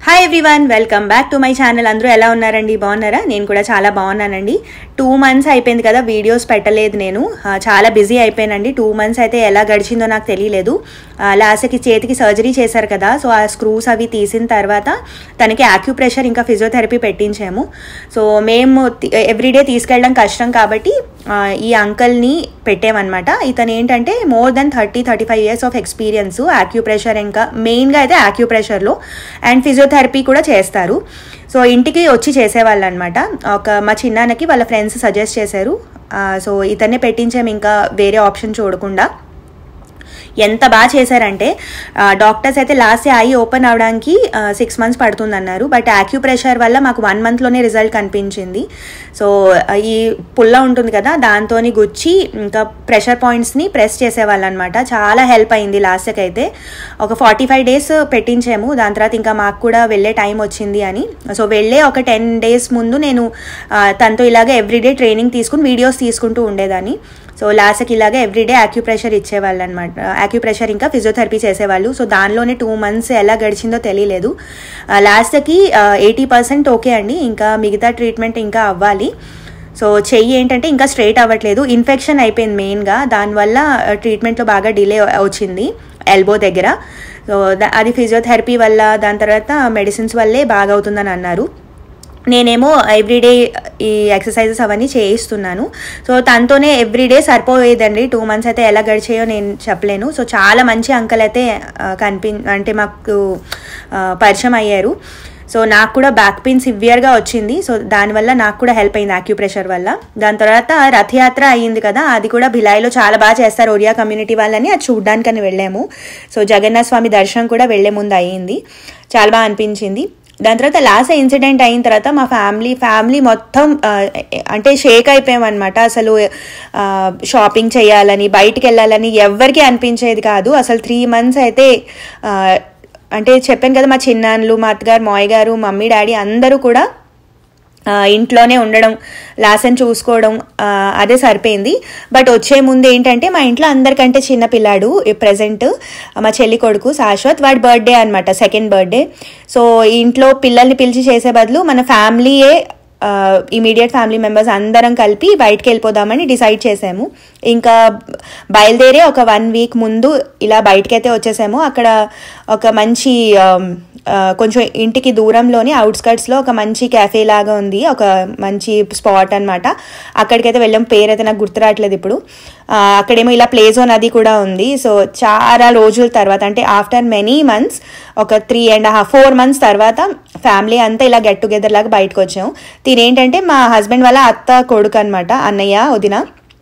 hi everyone welcome back to my channel అందరూ ఎలా ఉన్నారండి బాగున్నారా నేను కూడా చాలా బాగున్నానండి టూ మంత్స్ అయిపోయింది కదా వీడియోస్ పెట్టలేదు నేను ఆ, చాలా బిజీ అయిపోయానండి టూ మంత్స్ అయితే ఎలా గడిచిందో నాకు తెలియలేదు లాస్ట్కి చేతికి సర్జరీ చేశారు కదా సో ఆ స్క్రూస్ అవి తీసిన తర్వాత తనకి యాక్యుప్రెషర్ ఇంకా ఫిజియోథెరపీ పెట్టించాము సో మేము ఎవ్రీడే తీసుకెళ్ళడం కష్టం కాబట్టి ఆ, ఈ అంకల్ని పెట్టామన్నమాట ఇతను ఏంటంటే more than thirty thirty five years of experience acupressure ఇంకా మెయిన్గా అయితే యాక్యుప్రెషర్లో అండ్ ఫిజియోథెరపీ కూడా చేస్తారు సో ఇంటికి వచ్చి చేసేవాళ్ళు అనమాట ఒక మా చిన్నాన్నకి వాళ్ళ ఫ్రెండ్స్ సజెస్ట్ చేశారు ఆ, సో ఇతన్నే పెట్టించాము ఇంకా వేరే ఆప్షన్ చూడకుండా ఎంత బాగా చేశారంటే ఆ, డాక్టర్స్ అయితే లాస్ట్ ఐ ఓపెన్ అవడానికి సిక్స్ మంత్స్ పడుతుంది అన్నారు బట్ యాక్యుప్రెషర్ వల్ల మాకు వన్ మంత్లోనే రిజల్ట్ కనిపించింది సో ఆ, ఈ పుల్ల ఉంటుంది కదా దాంతో గుచ్చి ఇంకా ప్రెషర్ పాయింట్స్ని ప్రెస్ చేసేవాళ్ళు అనమాట చాలా హెల్ప్ అయింది లాస్ట్కి అయితే ఒక ఫార్టీ ఫైవ్ డేస్ పెట్టించాము దాని తర్వాత ఇంకా మాకు కూడా వెళ్ళే టైం వచ్చింది అని సో వెళ్ళే ఒక టెన్ డేస్ ముందు నేను ఆ, తనతో ఇలాగే ఎవ్రీడే ట్రైనింగ్ తీసుకుని వీడియోస్ తీసుకుంటూ ఉండేదాన్ని సో లాస్ట్కి ఇలాగే ఎవ్రీడే యాక్యుప్రెషర్ ఇచ్చేవాళ్ళు అనమాట యాక్యుప్రెషర్ ఇంకా ఫిజియోథెరపీ చేసేవాళ్ళు సో దానిలోనే టూ మంత్స్ ఎలా గడిచిందో తెలియలేదు ఆ, లాస్ట్కి ఎయిటీ పర్సెంట్ ఓకే అండి ఇంకా మిగతా ట్రీట్మెంట్ ఇంకా అవ్వాలి సో చెయ్యి ఏంటంటే ఇంకా స్ట్రైట్ అవ్వట్లేదు ఇన్ఫెక్షన్ అయిపోయింది మెయిన్గా దానివల్ల ట్రీట్మెంట్లో బాగా డిలే వచ్చింది ఎల్బో దగ్గర సో దా- అది ఫిజియోథెరపీ వల్ల దాని తర్వాత మెడిసిన్స్ వల్లే బాగా అవుతుందని అన్నారు నేనేమో ఎవ్రీడే ఈ ఎక్సర్సైజెస్ అవన్నీ చేయిస్తున్నాను సో తనతోనే ఎవ్రీడే సరిపోయేదండి టూ మంత్స్ అయితే ఎలా గడిచాయో నేను చెప్పలేను సో చాలా మంచి అంకల్ అయితే ఆ, కనిపి అంటే మాకు ఆ, పరిచయం అయ్యారు సో నాకు కూడా బ్యాక్ పెయిన్ సివియర్గా వచ్చింది సో దానివల్ల నాకు కూడా హెల్ప్ అయింది యాక్యుప్రెషర్ వల్ల దాని తర్వాత రథయాత్ర అయ్యింది కదా అది కూడా భిలాయిలో చాలా బాగా చేస్తారు ఒరియా కమ్యూనిటీ వాళ్ళని అది చూడ్డానికని వెళ్ళాము సో జగన్నాథ స్వామి దర్శనం కూడా వెళ్లే ముందు అయ్యింది చాలా బాగా అనిపించింది దాని తర్వాత లాస్ట్ ఇన్సిడెంట్ అయిన తర్వాత మా ఫ్యామిలీ ఫ్యామిలీ మొత్తం ఆ, అంటే షేక్ అయిపోయామన్నమాట అసలు ఆ, షాపింగ్ చేయాలని బయటికి వెళ్ళాలని ఎవ్వరికీ అనిపించేది కాదు అసలు త్రీ మంత్స్ అయితే ఆ, అంటే చెప్పాను కదా మా చిన్నాన్నలు మా అత్తగారు మాయ్ గారు మమ్మీ డాడీ అందరూ కూడా ఆ, ఇంట్లోనే ఉండడం లాసన్ చూసుకోవడం ఆ, అదే సరిపోయింది బట్ వచ్చే ముందు ఏంటంటే మా ఇంట్లో అందరికంటే చిన్న పిల్లాడు ప్రజెంట్ మా చెల్లి కొడుకు శాశ్వత్ వాడి బర్త్డే అనమాట సెకండ్ బర్త్డే సో ఇంట్లో పిల్లల్ని పిలిచి చేసే బదులు మన ఫ్యామిలీయే ఇమీడియట్ ఫ్యామిలీ మెంబర్స్ అందరం కలిపి బయటకు వెళ్ళిపోదామని డిసైడ్ చేసాము ఇంకా బయలుదేరే ఒక వన్ వీక్ ముందు ఇలా బయటకైతే వచ్చేసాము అక్కడ ఒక మంచి ఆమ్, ఆ, కొంచెం ఇంటికి దూరంలోని అవుట్స్కట్స్లో ఒక మంచి క్యాఫే లాగా ఉంది ఒక మంచి స్పాట్ అనమాట అక్కడికైతే వెళ్ళాం పేరు అయితే నాకు గుర్తు రావట్లేదు ఇప్పుడు ఆ, అక్కడేమో ఇలా ప్లే జోన్ అది కూడా ఉంది సో చాలా రోజుల తర్వాత అంటే ఆఫ్టర్ మెనీ మంత్స్ ఒక three and half four months తర్వాత ఫ్యామిలీ అంతా ఇలా గెట్ టుగెదర్ లాగా బయటకు వచ్చాం తినేంటంటే మా హస్బెండ్ వాళ్ళ అత్త కొడుకు అనమాట అన్నయ్య వదిన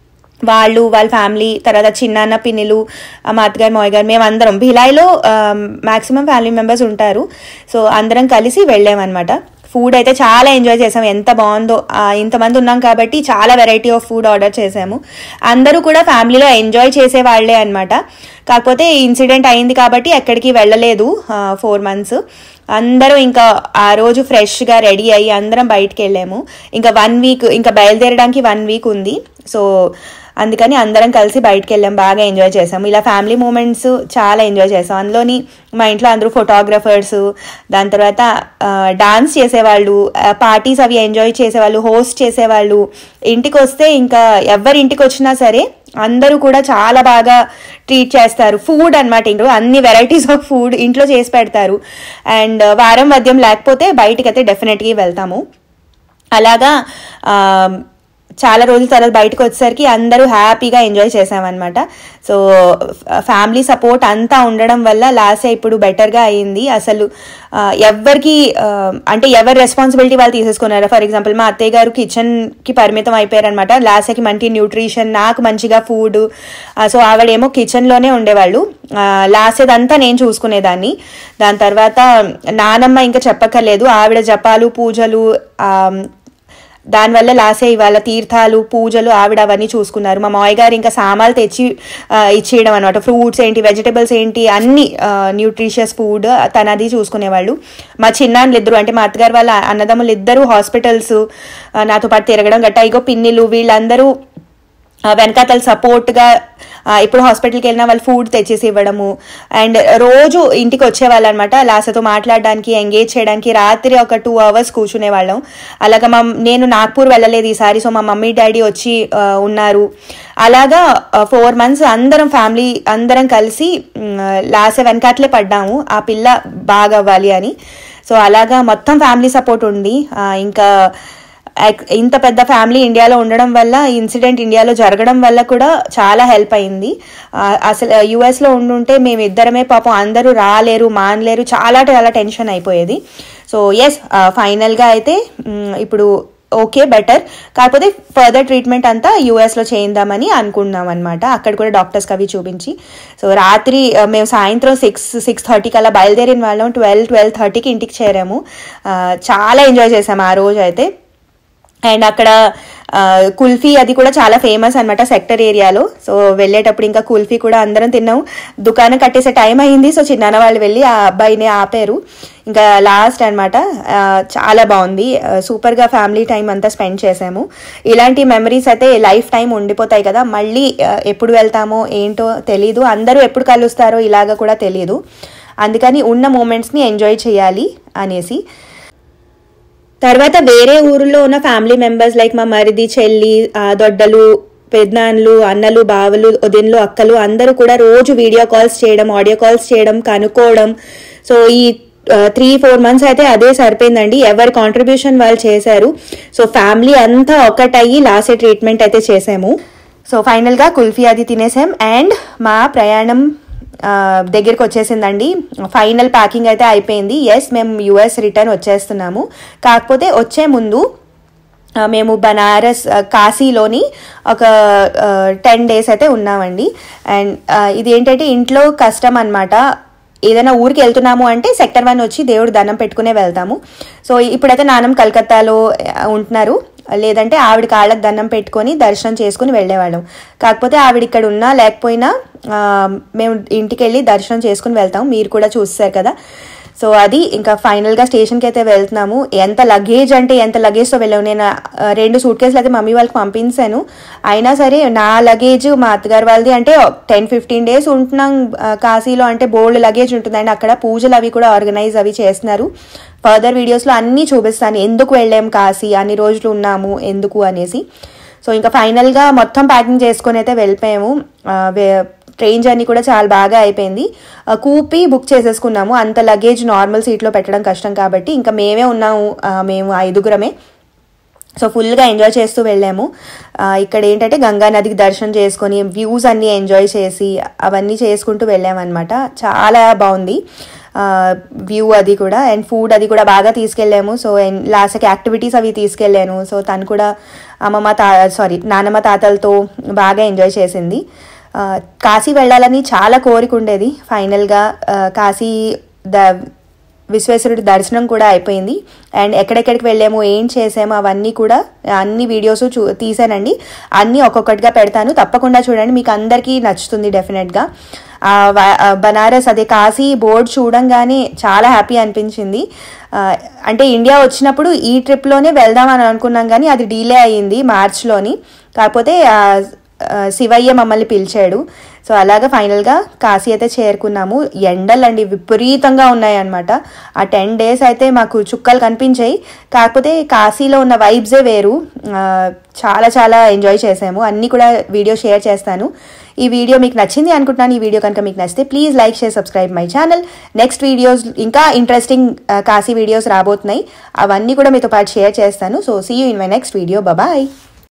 వాళ్ళు వాళ్ళ ఫ్యామిలీ తర్వాత చిన్నాన్న పిన్నిలు ఆ మా అత్తగారు మావయ్య గారు మేము అందరం భిలాయిలో మాక్సిమం ఫ్యామిలీ మెంబర్స్ ఉంటారు సో అందరం కలిసి వెళ్ళామన్నమాట ఫుడ్ అయితే చాలా ఎంజాయ్ చేసాం ఎంత బాగుందో ఆ, ఇంతమంది ఉన్నాం కాబట్టి చాలా వెరైటీ ఆఫ్ ఫుడ్ ఆర్డర్ చేసాము అందరూ కూడా ఫ్యామిలీలో ఎంజాయ్ చేసే వాళ్ళే అనమాట కాకపోతే ఇన్సిడెంట్ అయింది కాబట్టి ఎక్కడికి వెళ్ళలేదు ఫోర్ మంత్స్ అందరూ ఇంకా ఆ రోజు ఫ్రెష్గా రెడీ అయ్యి అందరం బయటికి వెళ్ళాము ఇంకా వన్ వీక్ ఇంకా బయలుదేరడానికి వన్ వీక్ ఉంది సో అందుకని అందరం కలిసి బయటికి వెళ్ళాం బాగా ఎంజాయ్ చేసాం ఇలా ఫ్యామిలీ మూమెంట్స్ చాలా ఎంజాయ్ చేసాం అందులోని మా ఇంట్లో అందరూ ఫోటోగ్రఫర్స్ దాని తర్వాత డాన్స్ చేసేవాళ్ళు పార్టీస్ అవి ఎంజాయ్ చేసేవాళ్ళు హోస్ట్ చేసేవాళ్ళు ఇంటికి వస్తే ఇంకా ఎవరి ఇంటికి వచ్చినా సరే అందరూ కూడా చాలా బాగా ట్రీట్ చేస్తారు ఫుడ్ అనమాట ఇంట్లో అన్ని వెరైటీస్ ఆఫ్ ఫుడ్ ఇంట్లో చేసి పెడతారు అండ్ వారం మద్యం లేకపోతే బయటికి అయితే డెఫినెట్గా వెళ్తాము అలాగా ఆ, చాలా రోజుల తర్వాత బయటకు వచ్చేసరికి అందరూ హ్యాపీగా ఎంజాయ్ చేసామన్నమాట సో ఫ్యామిలీ సపోర్ట్ అంతా ఉండడం వల్ల లాస్ట్ ఇప్పుడు బెటర్గా అయింది అసలు ఆ, ఎవ్వరికి ఆ, అంటే ఎవరి రెస్పాన్సిబిలిటీ వాళ్ళు తీసేసుకున్నారు ఫర్ ఎగ్జాంపుల్ మా అత్తయ్య గారు కిచెన్కి పరిమితం అయిపోయారనమాట లాస్ట్కి మంచి న్యూట్రిషన్ నాకు మంచిగా ఫుడ్ సో ఆవిడేమో కిచెన్లోనే ఉండేవాళ్ళు లాస్ట్ ఇదంతా నేను చూసుకునేదాన్ని దాని తర్వాత నానమ్మ ఇంకా చెప్పక్కర్లేదు ఆవిడ జపాలు పూజలు ఆ, దానివల్ల లాసే ఇవాళ తీర్థాలు పూజలు ఆవిడ అవన్నీ చూసుకున్నారు మా మామయ్య గారు ఇంకా సామాన్లు తెచ్చి ఆ, ఇచ్చేయడం అనమాట ఫ్రూట్స్ ఏంటి వెజిటబుల్స్ ఏంటి అన్ని న్యూట్రిషియస్ ఫుడ్ తనది చూసుకునేవాళ్ళు మా చిన్నాన్నలు ఇద్దరు అంటే మా అత్తగారు వాళ్ళ అన్నదమ్ములు ఇద్దరు హాస్పిటల్స్ నాతో పాటు తిరగడం గట్టా ఇగో పిన్నిలు వీళ్ళందరూ వెనకాతల సపోర్ట్గా ఇప్పుడు హాస్పిటల్కి వెళ్ళినా వాళ్ళు ఫుడ్ తెచ్చేసి ఇవ్వడము అండ్ రోజు ఇంటికి వచ్చేవాళ్ళు అనమాట లాసతో మాట్లాడడానికి ఎంగేజ్ చేయడానికి రాత్రి ఒక టూ అవర్స్ కూర్చునే వాళ్ళం అలాగా మా నేను నాగ్పూర్ వెళ్ళలేదు ఈసారి సో మా మమ్మీ డాడీ వచ్చి ఆ, ఉన్నారు అలాగా ఫోర్ మంత్స్ అందరం ఫ్యామిలీ అందరం కలిసి లాస వెనకాతలే పడ్డాము ఆ పిల్ల బాగా అవ్వాలి అని సో అలాగా మొత్తం ఫ్యామిలీ సపోర్ట్ ఉంది ఆ, ఇంకా ఎక్- ఇంత పెద్ద ఫ్యామిలీ ఇండియాలో ఉండడం వల్ల ఇన్సిడెంట్ ఇండియాలో జరగడం వల్ల కూడా చాలా హెల్ప్ అయింది ఆ, అసలు యుఎస్లో ఉండుంటే మేము ఇద్దరమే పాపం అందరూ రాలేరు మానలేరు చాలా చాలా టెన్షన్ అయిపోయేది సో ఎస్ ఫైనల్గా అయితే మ్, ఇప్పుడు ఓకే బెటర్ కాకపోతే ఫర్దర్ ట్రీట్మెంట్ అంతా యూఎస్లో చేయిందామని అనుకున్నాం అనమాట అక్కడ కూడా డాక్టర్స్కి అవి చూపించి సో రాత్రి ఆ, మేము సాయంత్రం సిక్స్ సిక్స్ థర్టీకి అలా బయలుదేరిన వాళ్ళం ట్వెల్వ్ ట్వెల్వ్ థర్టీకి ఇంటికి చేరాము ఆ, చాలా ఎంజాయ్ చేసాము ఆ రోజు అయితే అండ్ అక్కడ ఆ, కుల్ఫీ అది కూడా చాలా ఫేమస్ అనమాట సెక్టర్ ఏరియాలో సో వెళ్ళేటప్పుడు ఇంకా కుల్ఫీ కూడా అందరం తిన్నాము దుకాణం కట్టేసే టైం అయింది సో చిన్నాన్న వాళ్ళు వెళ్ళి ఆ అబ్బాయిని ఆపారు ఇంకా లాస్ట్ అనమాట చాలా బాగుంది ఆ, సూపర్గా ఫ్యామిలీ టైం అంతా స్పెండ్ చేసాము ఇలాంటి మెమరీస్ అయితే లైఫ్ టైం ఉండిపోతాయి కదా మళ్ళీ ఆ, ఎప్పుడు వెళ్తామో ఏంటో తెలీదు అందరూ ఎప్పుడు కలుస్తారో ఇలాగ కూడా తెలీదు అందుకని ఉన్న మూమెంట్స్ని ఎంజాయ్ చేయాలి అనేసి తర్వాత వేరే ఊరిలో ఉన్న ఫ్యామిలీ మెంబర్స్ లైక్ మా మరిది చెల్లి ఆ, దొడ్డలు పెద్దనాన్నలు అన్నలు బావలు వదినలు అక్కలు అందరూ కూడా రోజు వీడియో కాల్స్ చేయడం ఆడియో కాల్స్ చేయడం కనుక్కోవడం సో ఈ త్రీ ఫోర్ మంత్స్ అయితే అదే సరిపోయిందండి ఎవరి కాంట్రిబ్యూషన్ వాళ్ళు చేశారు సో ఫ్యామిలీ అంతా ఒకటయ్యి లాస్ట్ ట్రీట్మెంట్ అయితే చేసాము సో ఫైనల్గా కుల్ఫీ అది తినేసాం అండ్ మా ప్రయాణం ఆ, దగ్గరికి వచ్చేసిందండి ఫైనల్ ప్యాకింగ్ అయితే అయిపోయింది ఎస్ మేము యుఎస్ రిటర్న్ వచ్చేస్తున్నాము కాకపోతే వచ్చే ముందు ఆ, మేము బనారస్ ఆ, కాశీలోని ఒక టెన్ డేస్ అయితే ఉన్నామండి అండ్ ఆ, ఇది ఏంటంటే ఇంట్లో కష్టం అనమాట ఏదైనా ఊరికి వెళ్తున్నాము అంటే సెక్టర్ వన్ వచ్చి దేవుడు దండం పెట్టుకునే వెళ్తాము సో ఇప్పుడైతే నానం కలకత్తాలో ఆ, ఉంటున్నారు లేదంటే ఆవిడ కాళ్ళకి దండం పెట్టుకొని దర్శనం చేసుకుని వెళ్ళేవాళ్ళం కాకపోతే ఆవిడ ఇక్కడ ఉన్నా లేకపోయినా ఆ, మేము ఇంటికి వెళ్ళి దర్శనం చేసుకుని వెళ్తాం మీరు కూడా చూస్తారు కదా సో అది ఇంకా ఫైనల్గా స్టేషన్కి అయితే వెళ్తున్నాము ఎంత లగేజ్ అంటే ఎంత లగేజ్తో వెళ్ళాము నేను ఆ, రెండు సూట్ కేసులు అయితే మమ్మీ వాళ్ళకి పంపించాను అయినా సరే నా లగేజ్ మా అత్తగారు వాళ్ళది అంటే టెన్ ఫిఫ్టీన్ డేస్ ఉంటున్నాం ఆ, కాశీలో అంటే బోల్డ్ లగేజ్ ఉంటుందండి అక్కడ పూజలు అవి కూడా ఆర్గనైజ్ అవి చేస్తున్నారు ఫర్దర్ వీడియోస్లో అన్నీ చూపిస్తాను ఎందుకు వెళ్ళాం కాశీ అన్ని రోజులు ఉన్నాము ఎందుకు అనేసి సో ఇంకా ఫైనల్గా మొత్తం ప్యాకింగ్ చేసుకొని అయితే వెళ్ళిపోయాము ఆ, వే- ట్రైన్ జర్నీ కూడా చాలా బాగా అయిపోయింది ఆ, కూపి బుక్ చేసేసుకున్నాము అంత లగేజ్ నార్మల్ సీట్లో పెట్టడం కష్టం కాబట్టి ఇంకా మేమే ఉన్నాము ఆ, మేము ఐదుగురమే సో ఫుల్గా ఎంజాయ్ చేస్తూ వెళ్ళాము ఆ, ఇక్కడ ఏంటంటే గంగా నదికి దర్శనం చేసుకొని వ్యూస్ అన్నీ ఎంజాయ్ చేసి అవన్నీ చేసుకుంటూ వెళ్ళామన్నమాట చాలా బాగుంది వ్యూ అది కూడా అండ్ ఫుడ్ అది కూడా బాగా తీసుకెళ్ళాము సో లాస్ట్కి యాక్టివిటీస్ అవి తీసుకెళ్ళాను సో తను కూడా అమ్మమ్మ తా సారీ నానమ్మ తాతలతో బాగా ఎంజాయ్ చేసింది ఆ, కాశీ వెళ్ళాలని చాలా కోరిక ఉండేది ఫైనల్గా ఆ, కాశీ ద విశ్వేశ్వరుడి దర్శనం కూడా అయిపోయింది అండ్ ఎక్కడెక్కడికి వెళ్ళాము ఏం చేసాము అవన్నీ కూడా అన్ని వీడియోస్ చూ తీసానండి అన్నీ ఒక్కొక్కటిగా పెడతాను తప్పకుండా చూడండి మీకు అందరికీ నచ్చుతుంది డెఫినెట్గా ఆ, వ- ఆ, బనారస్ అదే కాశీ బోర్డ్ చూడంగానే చాలా హ్యాపీ అనిపించింది ఆ, అంటే ఇండియా వచ్చినప్పుడు ఈ ట్రిప్లోనే వెళ్దామని అనుకున్నాం కానీ అది డిలే అయ్యింది మార్చ్లోని కాకపోతే ఆ, ఆ, శివయ్య మమ్మల్ని పిలిచాడు సో అలాగా ఫైనల్గా కాశీ అయితే చేరుకున్నాము ఎండలు అండి విపరీతంగా ఉన్నాయన్నమాట ఆ టెన్ డేస్ అయితే మాకు చుక్కలు కనిపించాయి కాకపోతే కాశీలో ఉన్న వైబ్సే వేరు ఆ, చాలా చాలా ఎంజాయ్ చేసాము అన్నీ కూడా వీడియో షేర్ చేస్తాను ఈ వీడియో మీకు నచ్చింది అనుకుంటున్నాను ఈ వీడియో కనుక మీకు నచ్చితే please like share subscribe my channel next videos ఇంకా ఇంట్రెస్టింగ్ కాశీ వీడియోస్ రాబోతున్నాయి అవన్నీ కూడా మీతో పాటు షేర్ చేస్తాను so see you in my next video bye